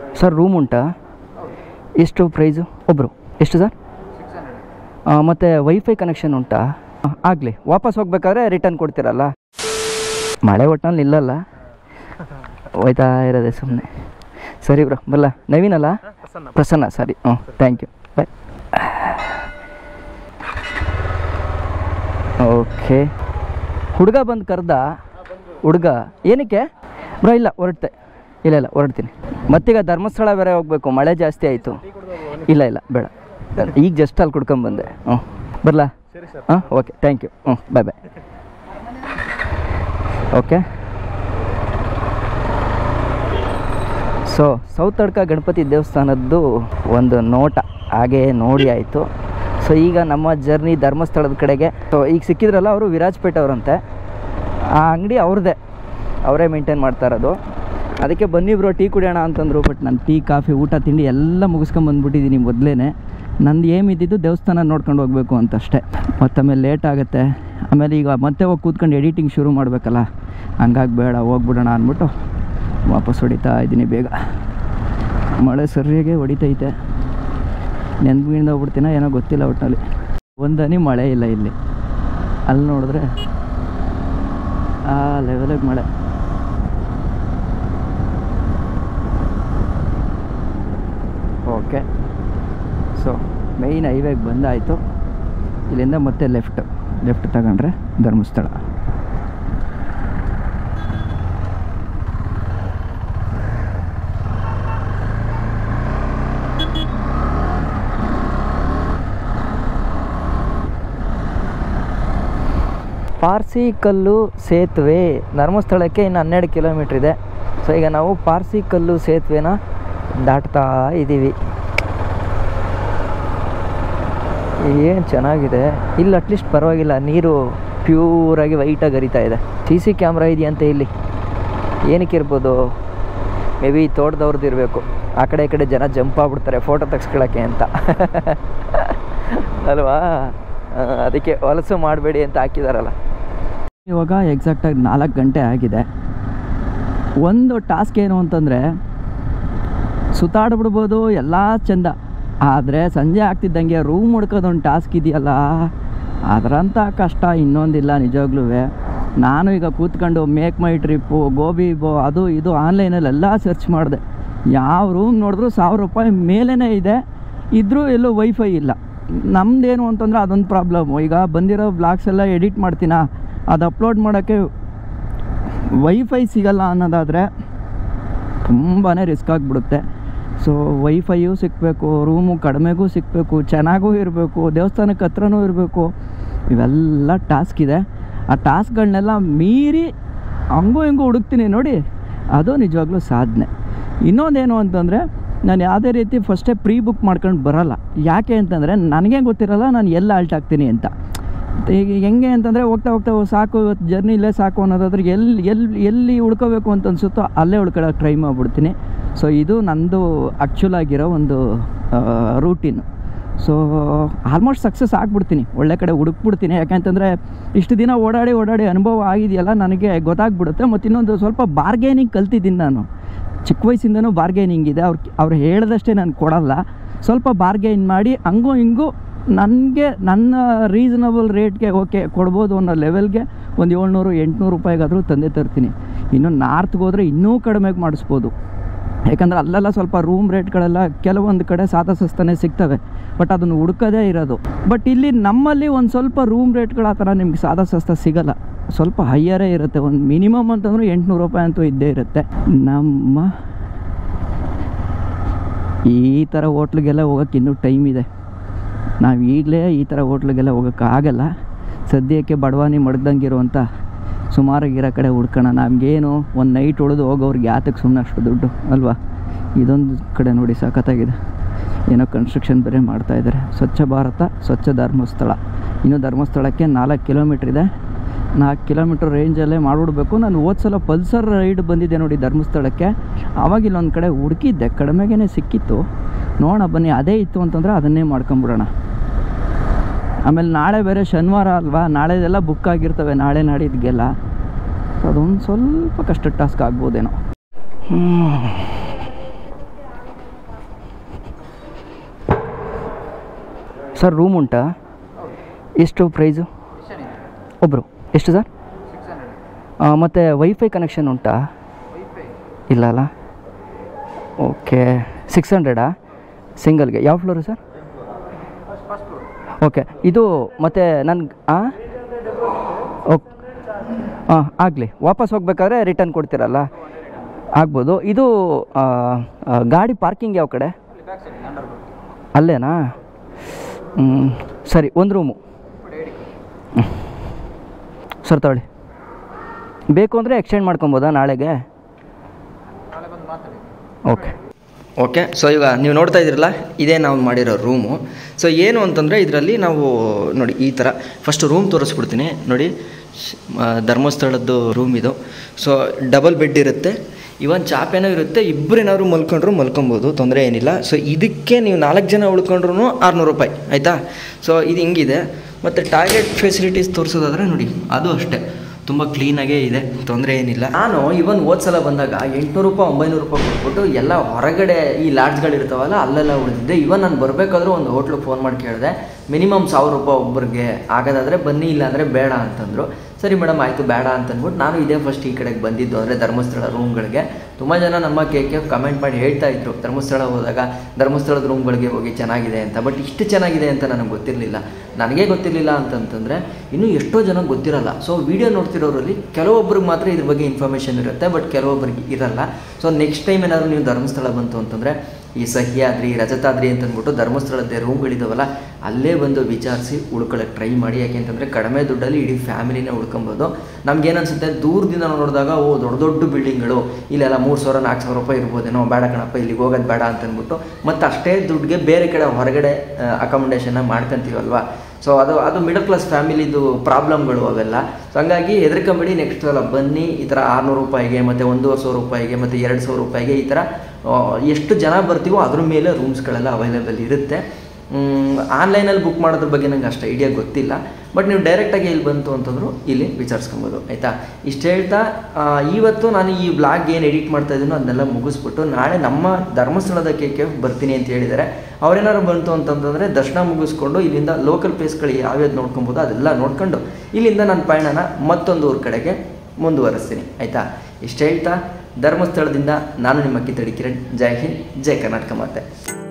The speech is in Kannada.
ಸರ್ ರೂಮ್ ಉಂಟಾ ಎಷ್ಟು ಪ್ರೈಸು ಒಬ್ಬರು ಎಷ್ಟು ಸರ್ ಮತ್ತು ವೈಫೈ ಕನೆಕ್ಷನ್ ಉಂಟಾ ಆಗಲಿ ವಾಪಸ್ ಹೋಗ್ಬೇಕಾದ್ರೆ ರಿಟರ್ನ್ ಕೊಡ್ತೀರಲ್ಲ ಮಳೆ ಒಟ್ಟಿನಲ್ಲಿ ನಿಲ್ಲಲ್ಲ ಹೋಯ್ತಾ ಇರೋದೆ ಸುಮ್ಮನೆ ಸರಿ ಬ್ರೋ ಬಲ್ಲ ನವೀನ್ ಅಲ್ಲ ಪ್ರಸನ್ನ ಸರಿ ಹ್ಞೂ ಥ್ಯಾಂಕ್ ಯು ಬಾಯ್ ಓಕೆ ಹುಡುಗ ಬಂದು ಕರೆದ ಹುಡುಗ ಏನಕ್ಕೆ ಬ್ರೋ ಇಲ್ಲ ಹೊರಡ್ತೆ ಇಲ್ಲ ಇಲ್ಲ ಹೊರಡ್ತೀನಿ ಮತ್ತೀಗ ಧರ್ಮಸ್ಥಳ ಬೇರೆ ಹೋಗಬೇಕು ಮಳೆ ಜಾಸ್ತಿ ಆಯಿತು ಇಲ್ಲ ಇಲ್ಲ ಬೇಡ ಈಗ ಜಸ್ಟ್ ಅಲ್ಲಿ ಕುಡ್ಕೊಂಬಂದೆ ಹ್ಞೂ ಬರಲಾ ಹಾಂ ಓಕೆ ಥ್ಯಾಂಕ್ ಯು ಹ್ಞೂ bye bye okay so Sowthadka Ganapati ದೇವಸ್ಥಾನದ್ದು ಒಂದು ನೋಟ ಹಾಗೆ ನೋಡಿ ಆಯಿತು ಸೊ ಈಗ ನಮ್ಮ ಜರ್ನಿ ಧರ್ಮಸ್ಥಳದ ಕಡೆಗೆ ಸೊ ಈಗ ಸಿಕ್ಕಿದ್ರಲ್ಲ ಅವರು ವಿರಾಜ್ಪೇಟೆ ಅವರಂತೆ ಆ ಅಂಗಡಿ ಅವ್ರದ್ದೇ ಅವರೇ ಮೇಂಟೈನ್ ಮಾಡ್ತಾ ಇರೋದು ಅದಕ್ಕೆ ಬನ್ನಿ ಬ್ರೋ ಟೀ ಕುಡಿಯೋಣ ಅಂತಂದರು ಬಟ್ ನಾನು ಟೀ ಕಾಫಿ ಊಟ ತಿಂಡಿ ಎಲ್ಲ ಮುಗಿಸ್ಕೊಂಬಂದ್ಬಿಟ್ಟಿದ್ದೀನಿ ಮೊದಲೇ ನಂದು ಏಮ್ ಇದ್ದಿದ್ದು ದೇವಸ್ಥಾನ ನೋಡ್ಕೊಂಡು ಹೋಗಬೇಕು ಅಂತ ಅಷ್ಟೇ ಮತ್ತು ಆಮೇಲೆ ಲೇಟ್ ಆಗುತ್ತೆ ಆಮೇಲೆ ಈಗ ಮತ್ತೆ ಹೋಗಿ ಕೂತ್ಕೊಂಡು ಎಡಿಟಿಂಗ್ ಶುರು ಮಾಡಬೇಕಲ್ಲ ಹಂಗಾಗಿ ಬೇಡ ಹೋಗ್ಬಿಡೋಣ ಅಂದ್ಬಿಟ್ಟು ವಾಪಸ್ ಹೊಡಿತಾ ಇದ್ದೀನಿ ಬೇಗ ಮಳೆ ಸರಿಯಾಗಿ ಹೊಡಿತೈತೆ ನೆನ್ಪಿಂದ ಹೋಗ್ಬಿಡ್ತೀನ ಏನೋ ಗೊತ್ತಿಲ್ಲ ಒಟ್ಟಿನಲ್ಲಿ ಒಂದನಿ ಮಳೆ ಇಲ್ಲ ಇಲ್ಲಿ ಅಲ್ಲಿ ನೋಡಿದ್ರೆ ಆ ಲೆವೆಲಿಗೆ ಮಳೆ ಓಕೆ ಸೊ ಮೈನ್ ಹೈವೇಗೆ ಬಂದಾಯಿತು ಇಲ್ಲಿಂದ ಮತ್ತೆ ಲೆಫ್ಟ್ ಲೆಫ್ಟ್ ತಗೊಂಡ್ರೆ ಧರ್ಮಸ್ಥಳ ಪಾರ್ಸಿ ಕಲ್ಲು ಸೇತುವೆ ಧರ್ಮಸ್ಥಳಕ್ಕೆ ಇನ್ನು ಹನ್ನೆರಡು ಕಿಲೋಮೀಟ್ರ್ ಇದೆ ಸೊ ಈಗ ನಾವು ಪಾರ್ಸಿ ಕಲ್ಲು ಸೇತುವೆನ ದಾಟ್ತಾ ಇದ್ದೀವಿ ಏನು ಚೆನ್ನಾಗಿದೆ ಇಲ್ಲಿ ಅಟ್ಲೀಸ್ಟ್ ಪರವಾಗಿಲ್ಲ ನೀರು ಪ್ಯೂರಾಗಿ ವೈಟಾಗಿ ಹರಿತಾ ಇದೆ ಸಿ ಸಿ ಕ್ಯಾಮ್ರಾ ಇದೆಯಂತೆ ಇಲ್ಲಿ ಏನಕ್ಕೆ ಇರ್ಬೋದು ಮೇ ಬಿ ತೋಟದವ್ರದ್ದು ಇರಬೇಕು ಆ ಕಡೆ ಈ ಕಡೆ ಜನ ಜಂಪ್ ಆಗ್ಬಿಡ್ತಾರೆ ಫೋಟೋ ತೆಗ್ಸ್ಕೊಳ್ಳೋಕ್ಕೆ ಅಂತ ಅಲ್ವಾ ಆ, ಅದಕ್ಕೆ ಹೊಲಸು ಮಾಡಬೇಡಿ ಅಂತ ಹಾಕಿದಾರಲ್ಲ ಇವಾಗ ಎಕ್ಸಾಕ್ಟಾಗಿ ನಾಲ್ಕು ಗಂಟೆ ಆಗಿದೆ ಒಂದು ಟಾಸ್ಕ್ ಏನು ಅಂತಂದರೆ ಸುತ್ತಾಡ್ಬಿಡ್ಬೋದು ಎಲ್ಲ ಚಂದ ಆದರೆ ಸಂಜೆ ಆಗ್ತಿದ್ದಂಗೆ ರೂಮ್ ಹುಡ್ಕೋದೊಂದು ಟಾಸ್ಕ್ ಇದೆಯಲ್ಲ ಅದರಂಥ ಕಷ್ಟ ಇನ್ನೊಂದಿಲ್ಲ ನಿಜವಾಗ್ಲೂ ನಾನು ಈಗ ಕೂತ್ಕೊಂಡು ಮೇಕ್ ಮೈ ಟ್ರಿಪ್ಪು ಗೋಬಿ ಬೋ ಅದು ಇದು ಆನ್ಲೈನಲ್ಲೆಲ್ಲ ಸರ್ಚ್ ಮಾಡಿದೆ ಯಾವ ರೂಮ್ ನೋಡಿದ್ರು ಸಾವಿರ ರೂಪಾಯಿ ಮೇಲೇ ಇದೆ ಇದ್ದರೂ ಎಲ್ಲೂ ವೈಫೈ ಇಲ್ಲ ನಮ್ಮದೇನು ಅಂತಂದ್ರೆ ಅದೊಂದು ಪ್ರಾಬ್ಲಮ್ಮು ಈಗ ಬಂದಿರೋ ಬ್ಲಾಗ್ಸ್ ಎಲ್ಲ ಎಡಿಟ್ ಮಾಡ್ತೀನಾ ಅದು ಅಪ್ಲೋಡ್ ಮಾಡೋಕ್ಕೆ ವೈಫೈ ಸಿಗಲ್ಲ ಅನ್ನೋದಾದರೆ ತುಂಬಾ ರಿಸ್ಕ್ ಆಗಿಬಿಡುತ್ತೆ ಸೊ ವೈಫೈಯೂ ಸಿಕ್ಕಬೇಕು ರೂಮು ಕಡಿಮೆಗೂ ಸಿಕ್ಕಬೇಕು ಚೆನ್ನಾಗೂ ಇರಬೇಕು ದೇವಸ್ಥಾನಕ್ಕೆ ಹತ್ರನೂ ಇರಬೇಕು ಇವೆಲ್ಲ ಟಾಸ್ಕ್ ಇದೆ ಆ ಟಾಸ್ಕ್ಗಳನ್ನೆಲ್ಲ ಮೀರಿ ಹಂಗೂ ಹಿಂಗೂ ಹುಡುಕ್ತೀನಿ ನೋಡಿ ಅದು ನಿಜವಾಗ್ಲೂ ಸಾಧನೆ ಇನ್ನೊಂದೇನು ಅಂತಂದರೆ ನಾನು ಯಾವುದೇ ರೀತಿ ಫಸ್ಟೇ ಪ್ರೀ ಬುಕ್ ಮಾಡ್ಕೊಂಡು ಬರಲ್ಲ ಯಾಕೆ ಅಂತಂದರೆ ನನಗೆ ಗೊತ್ತಿರಲ್ಲ ನಾನು ಎಲ್ಲಿ ಆಲ್ಟ್ ಆಗ್ತೀನಿ ಅಂತ ಈಗ ಹೆಂಗೆ ಅಂತಂದರೆ ಹೋಗ್ತಾ ಹೋಗ್ತಾ ಓ ಸಾಕು ಇವತ್ತು ಜರ್ನಿ ಇಲ್ಲೇ ಸಾಕು ಅನ್ನೋದಾದ್ರೆ ಎಲ್ಲಿ ಎಲ್ಲಿ ಎಲ್ಲಿ ಉಳ್ಕೋಬೇಕು ಅಂತ ಅನ್ಸುತ್ತೋ ಅಲ್ಲೇ ಉಳ್ಕೊಳ್ಳೋಕೆ ಟ್ರೈ ಮಾಡಿಬಿಡ್ತೀನಿ ಸೊ ಇದು ನಂದು ಆ್ಯಕ್ಚುಲ್ ಆಗಿರೋ ಒಂದು ರೂಟೀನು ಸೊ ಆಲ್ಮೋಸ್ಟ್ ಸಕ್ಸಸ್ ಆಗಿಬಿಡ್ತೀನಿ ಒಳ್ಳೆ ಕಡೆ ಹುಡುಕ್ಬಿಡ್ತೀನಿ ಯಾಕೆಂತಂದರೆ ಇಷ್ಟು ದಿನ ಓಡಾಡಿ ಓಡಾಡಿ ಅನುಭವ ಆಗಿದೆಯಲ್ಲ ನನಗೆ ಗೊತ್ತಾಗ್ಬಿಡುತ್ತೆ ಮತ್ತು ಇನ್ನೊಂದು ಸ್ವಲ್ಪ ಬಾರ್ಗೇನಿಂಗ್ ಕಲ್ತಿದ್ದೀನಿ ನಾನು ಚಿಕ್ಕ ವಯಸ್ಸಿಂದನೂ ಬಾರ್ಗೇನಿಂಗ್ ಇದೆ ಅವ್ರು ಅವ್ರು ಹೇಳ್ದಷ್ಟೇ ನಾನು ಕೊಡಲ್ಲ ಸ್ವಲ್ಪ ಬಾರ್ಗೇನ್ ಮಾಡಿ ಹಂಗೂ ಹಿಂಗೂ ನನಗೆ ನನ್ನ ರೀಸನಬಲ್ ರೇಟ್ಗೆ ಓಕೆ ಕೊಡ್ಬೋದು ಅನ್ನೋ ಲೆವೆಲ್ಗೆ ಒಂದು ಏಳ್ನೂರು ಎಂಟುನೂರು ರೂಪಾಯಿಗಾದರೂ ತಂದೆ ತರ್ತೀನಿ ಇನ್ನು ನಾರ್ತ್ಗೆ ಹೋದರೆ ಇನ್ನೂ ಕಡಿಮೆಗೆ ಮಾಡಿಸ್ಬೋದು ಯಾಕಂದ್ರೆ ಅಲ್ಲೆಲ್ಲ ಸ್ವಲ್ಪ ರೂಮ್ ರೇಟ್ಗಳೆಲ್ಲ ಕೆಲವೊಂದು ಕಡೆ ಸಾತ ಸಸ್ತನೇ ಸಿಗ್ತವೆ ಬಟ್ ಅದನ್ನು ಹುಡ್ಕೋದೇ ಇರೋದು ಬಟ್ ಇಲ್ಲಿ ನಮ್ಮಲ್ಲಿ ಒಂದು ಸ್ವಲ್ಪ ರೂಮ್ ರೇಟ್ಗಳು ಆ ಥರ ನಿಮ್ಗೆ ಸಾದ ಸಸ್ತ ಸಿಗಲ್ಲ ಸ್ವಲ್ಪ ಹೈಯರೇ ಇರುತ್ತೆ ಒಂದು ಮಿನಿಮಮ್ ಅಂತಂದ್ರೆ ಎಂಟುನೂರು ರೂಪಾಯಿ ಅಂತೂ ಇದ್ದೇ ಇರುತ್ತೆ ನಮ್ಮ ಈ ಥರ ಹೋಟ್ಲಿಗೆಲ್ಲ ಹೋಗೋಕ್ಕೆ ಇನ್ನೂ ಟೈಮ್ ಇದೆ ನಾವು ಈಗಲೇ ಈ ಥರ ಹೋಟ್ಲಿಗೆಲ್ಲ ಹೋಗೋಕ್ಕಾಗಲ್ಲ ಸದ್ಯಕ್ಕೆ ಬಡವಾನಿ ಮಡ್ದಂಗಿರುವಂಥ ಸುಮಾರಾಗಿರೋ ಕಡೆ ಹುಡ್ಕೋಣ ನಮಗೇನು ಒಂದು ನೈಟ್ ಉಳಿದು ಹೋಗೋರಿಗೆ ಯಾತಕ್ಕೆ ಸುಮ್ಮನೆ ಅಷ್ಟು ದುಡ್ಡು ಅಲ್ವಾ ಇದೊಂದು ಕಡೆ ನೋಡಿ ಸಖತ್ತಾಗಿದೆ ಏನೋ ಕನ್ಸ್ಟ್ರಕ್ಷನ್ ಬೇರೆ ಮಾಡ್ತಾ ಇದ್ದಾರೆ ಸ್ವಚ್ಛ ಭಾರತ ಸ್ವಚ್ಛ ಧರ್ಮಸ್ಥಳ ಇನ್ನು ಧರ್ಮಸ್ಥಳಕ್ಕೆ ನಾಲ್ಕು ಕಿಲೋಮೀಟ್ರ್ ಇದೆ ನಾಲ್ಕು ಕಿಲೋಮೀಟ್ರ್ ರೇಂಜಲ್ಲೇ ಮಾಡಿಬಿಡ್ಬೇಕು ನಾನು ಹೋದ ಸಲ ಪಲ್ಸರ್ ರೈಡ್ ಬಂದಿದ್ದೆ ನೋಡಿ ಧರ್ಮಸ್ಥಳಕ್ಕೆ ಆವಾಗ ಇಲ್ಲೊಂದು ಕಡೆ ಹುಡುಕಿದ್ದೆ ಕಡಿಮೆಗೇ ಸಿಕ್ಕಿತ್ತು ನೋಡೋಣ ಬನ್ನಿ ಅದೇ ಇತ್ತು ಅಂತಂದರೆ ಅದನ್ನೇ ಮಾಡ್ಕೊಂಬಿಡೋಣ ಆಮೇಲೆ ನಾಳೆ ಬೇರೆ ಶನಿವಾರ ಅಲ್ವಾ ನಾಳೆದೆಲ್ಲ ಬುಕ್ ಆಗಿರ್ತವೆ ನಾಳೆ ನಾಡಿದ್ಗೆಲ್ಲ ಸೊ ಅದೊಂದು ಸ್ವಲ್ಪ ಕಷ್ಟ ಟಾಸ್ಕ್ ಆಗ್ಬೋದೇನೋ ಸರ್ ರೂಮ್ ಉಂಟಾ ಎಷ್ಟು ಪ್ರೈಸು ಒಬ್ಬರು ಎಷ್ಟು ಸರ್ ಮತ್ತು ವೈಫೈ ಕನೆಕ್ಷನ್ ಉಂಟಾ ಇಲ್ಲ ಅಲ್ಲ ಓಕೆ ಸಿಕ್ಸ್ ಹಂಡ್ರೆಡಾ ಸಿಂಗಲ್ಗೆ ಯಾವ ಫ್ಲೋರು ಸರ್ ಓಕೆ ಇದು ಮತ್ತು ನನ್ಗೆ ಹಾಂ ಓಕ್ ಹಾಂ ಆಗಲಿ ವಾಪಸ್ ಹೋಗ್ಬೇಕಾದ್ರೆ ರಿಟರ್ನ್ ಕೊಡ್ತೀರಲ್ಲ ಆಗ್ಬೋದು ಇದು ಆ, ಆ, ಗಾಡಿ ಪಾರ್ಕಿಂಗ್ ಯಾವ ಕಡೆ ಅಲ್ಲೇನಾ ಹ್ಮ್, ಸರಿ ಒಂದು ರೂಮು ಸರ್ ತಗೊಳ್ಳಿ ಬೇಕು ಅಂದರೆ ಎಕ್ಸ್ಚೇಂಜ್ ಮಾಡ್ಕೊಬೋದಾ ನಾಳೆಗೆ ಓಕೆ ಓಕೆ ಸೊ ಈಗ ನೀವು ನೋಡ್ತಾ ಇದ್ದೀರಲ್ಲ ಇದೇ ನಾವು ಮಾಡಿರೋ ರೂಮು ಸೊ ಏನು ಅಂತಂದರೆ ಇದರಲ್ಲಿ ನಾವು ನೋಡಿ ಈ ಥರ ಫಸ್ಟ್ ರೂಮ್ ತೋರಿಸ್ಬಿಡ್ತೀನಿ ನೋಡಿ ಶ್- ಆ, ಧರ್ಮಸ್ಥಳದ್ದು ರೂಮ್ ಇದು ಸೊ ಡಬಲ್ ಬೆಡ್ ಇರುತ್ತೆ ಇವನ್ ಚಾಪೇನೋ ಇರುತ್ತೆ ಇಬ್ಬರೇನಾದ್ರು ಮಲ್ಕೊಂಡ್ರು ಮಲ್ಕೊಬೋದು ತೊಂದರೆ ಏನಿಲ್ಲ ಸೊ ಇದಕ್ಕೆ ನೀವು ನಾಲ್ಕು ಜನ ಉಳ್ಕೊಂಡ್ರು ಆರುನೂರು ರೂಪಾಯಿ ಆಯಿತಾ ಸೊ ಇದು ಹಿಂಗಿದೆ ಮತ್ತು ಟಾಯ್ಲೆಟ್ ಫೆಸಿಲಿಟೀಸ್ ತೋರಿಸೋದಾದ್ರೆ ನೋಡಿ ಅದು ಅಷ್ಟೇ ತುಂಬ ಕ್ಲೀನಾಗೇ ಇದೆ ತೊಂದರೆ ಏನಿಲ್ಲ ನಾನು ಇವನ್ ಸಲ ಬಂದಾಗ ಎಂಟುನೂರು ರೂಪಾಯಿ ಒಂಬೈನೂರು ರೂಪಾಯಿ ಕೊಟ್ಬಿಟ್ಟು ಎಲ್ಲ ಹೊರಗಡೆ ಈ ಲಾಡ್ಜ್ಗಳಿರ್ತಾವಲ್ಲ ಅಲ್ಲೆಲ್ಲ ಉಳಿದಿದ್ದೆ ಇವನ್ ನಾನು ಬರಬೇಕಾದ್ರೂ ಒಂದು ಹೋಟ್ಲಿಗೆ ಫೋನ್ ಮಾಡಿ ಕೇಳಿದೆ ಮಿನಿಮಮ್ ಸಾವಿರ ರೂಪಾಯಿ ಒಬ್ಬರಿಗೆ ಆಗೋದಾದರೆ ಬನ್ನಿ ಇಲ್ಲಾಂದರೆ ಬೇಡ ಅಂತಂದರು ಸರಿ ಮೇಡಮ್ ಆಯಿತು ಬೇಡ ಅಂತಂದ್ಬಿಟ್ಟು ನಾನು ಇದೇ ಫಸ್ಟ್ ಈ ಕಡೆಗೆ ಬಂದಿದ್ದು ಅಂದರೆ ಧರ್ಮಸ್ಥಳ ರೂಮ್ಗಳಿಗೆ ತುಂಬ ಜನ ನಮ್ಮ ಕೆ ಕೆ ಕಮೆಂಟ್ ಮಾಡಿ ಹೇಳ್ತಾ ಇದ್ರು ಧರ್ಮಸ್ಥಳ ಹೋದಾಗ ಧರ್ಮಸ್ಥಳದ ರೂಮ್ಗಳಿಗೆ ಹೋಗಿ ಚೆನ್ನಾಗಿದೆ ಅಂತ ಬಟ್ ಇಷ್ಟು ಚೆನ್ನಾಗಿದೆ ಅಂತ ನನಗೆ ಗೊತ್ತಿರಲಿಲ್ಲ ನನಗೆ ಗೊತ್ತಿರಲಿಲ್ಲ ಅಂತಂತಂದರೆ ಇನ್ನೂ ಎಷ್ಟೋ ಜನ ಗೊತ್ತಿರಲ್ಲ ಸೊ ವಿಡಿಯೋ ನೋಡ್ತಿರೋರಲ್ಲಿ ಕೆಲವೊಬ್ರಿಗೆ ಮಾತ್ರ ಇದ್ರ ಬಗ್ಗೆ ಇನ್ಫಾರ್ಮೇಷನ್ ಇರುತ್ತೆ ಬಟ್ ಕೆಲವೊಬ್ಬರಿಗೆ ಇರಲ್ಲ ಸೊ ನೆಕ್ಸ್ಟ್ ಟೈಮ್ ಏನಾದರೂ ನೀವು ಧರ್ಮಸ್ಥಳ ಬಂತು ಅಂತಂದರೆ ಈ ಸಹ್ಯಾದ್ರಿ ರಜತಾದ್ರಿ ಅಂತಂದ್ಬಿಟ್ಟು ಧರ್ಮಸ್ಥಳದ ರೂಮ್ಗಳಿದಾವಲ್ಲ ಅಲ್ಲೇ ಬಂದು ವಿಚಾರಿಸಿ ಉಳ್ಕೊಳ್ಳೋಕೆ ಟ್ರೈ ಮಾಡಿ ಯಾಕೆಂತಂದರೆ ಕಡಿಮೆ ದುಡ್ಡಲ್ಲಿ ಇಡೀ ಫ್ಯಾಮಿಲಿನೇ ಉಳ್ಕೊಬೋದು ನಮ್ಗೇನು ಅನ್ಸುತ್ತೆ ದೂರದಿಂದ ನೋಡಿದಾಗ ಓ ದೊಡ್ಡ ದೊಡ್ಡ ಬಿಲ್ಡಿಂಗ್ಗಳು ಇಲ್ಲೆಲ್ಲ ಮೂರು ಸಾವಿರ ನಾಲ್ಕು ಸಾವಿರ ರೂಪಾಯಿ ಇರ್ಬೋದೇನೋ ಬೇಡ ಕಣಪ್ಪ ಇಲ್ಲಿಗೆ ಹೋಗೋದು ಬೇಡ ಅಂತಂದ್ಬಿಟ್ಟು ಮತ್ತು ಅಷ್ಟೇ ದುಡ್ಡಿಗೆ ಬೇರೆ ಕಡೆ ಹೊರಗಡೆ ಅಕಾಮಿಡೇಷನ್ನ ಮಾಡ್ಕೊತೀವಲ್ವಾ ಸೊ ಅದು ಅದು ಮಿಡಲ್ ಕ್ಲಾಸ್ ಫ್ಯಾಮಿಲಿದು ಪ್ರಾಬ್ಲಮ್ಗಳು ಅವೆಲ್ಲ ಸೊ ಹಂಗಾಗಿ ಹೆದರ್ಕೊಂಬೇಡಿ ನೆಕ್ಸ್ಟ್ ಸಲ ಬನ್ನಿ ಈ ಥರ ಆರುನೂರು ರೂಪಾಯಿಗೆ ಮತ್ತು ಒಂದೂವರೆ ಸಾವಿರ ರೂಪಾಯಿಗೆ ಮತ್ತು ಎರಡು ಸಾವಿರ ರೂಪಾಯಿಗೆ ಈ ಥರ ಆ, ಎಷ್ಟು ಜನ ಬರ್ತೀವೋ ಅದ್ರ ಮೇಲೆ ರೂಮ್ಸ್ಗಳೆಲ್ಲ ಅವೈಲೇಬಲ್ ಇರುತ್ತೆ ಆನ್ಲೈನಲ್ಲಿ ಬುಕ್ ಮಾಡೋದ್ರ ಬಗ್ಗೆ ನಂಗೆ ಅಷ್ಟು ಐಡಿಯಾ ಗೊತ್ತಿಲ್ಲ ಬಟ್ ನೀವು ಡೈರೆಕ್ಟಾಗಿ ಇಲ್ಲಿ ಬಂತು ಅಂತಂದ್ರು ಇಲ್ಲಿ ವಿಚಾರಿಸ್ಕೊಬೋದು ಆಯಿತಾ ಇಷ್ಟು ಹೇಳ್ತಾ ಆ, ಇವತ್ತು ನಾನು ಈ ಬ್ಲಾಗ್ ಏನು ಎಡಿಟ್ ಮಾಡ್ತಾ ಇದ್ದೀನೋ ಅದನ್ನೆಲ್ಲ ಮುಗಿಸ್ಬಿಟ್ಟು ನಾಳೆ ನಮ್ಮ ಧರ್ಮಸ್ಥಳದ ಕೇಕೆ ಬರ್ತೀನಿ ಅಂತ ಹೇಳಿದ್ದಾರೆ ಅವ್ರೇನಾದ್ರು ಬಂತು ಅಂತಂತಂದರೆ ದರ್ಶನ ಮುಗಿಸ್ಕೊಂಡು ಇಲ್ಲಿಂದ ಲೋಕಲ್ ಪ್ಲೇಸ್ಗಳು ಯಾವ್ಯಾವ್ದು ನೋಡ್ಕೊಬೋದು ಅದೆಲ್ಲ ನೋಡ್ಕೊಂಡು ಇಲ್ಲಿಂದ ನನ್ನ ಪಯಣನ ಮತ್ತೊಂದು ಊರ ಕಡೆಗೆ ಮುಂದುವರಿಸ್ತೀನಿ ಆಯಿತಾ ಇಷ್ಟು ಹೇಳ್ತಾ ಧರ್ಮಸ್ಥಳದಿಂದ ನಾನು ನಿಮ್ಮ ಕಿತ್ತಡಿ ಕಿರಣ್ ಜೈ ಹಿಂದ್ ಜೈ ಕರ್ನಾಟಕ ಮಾತೆ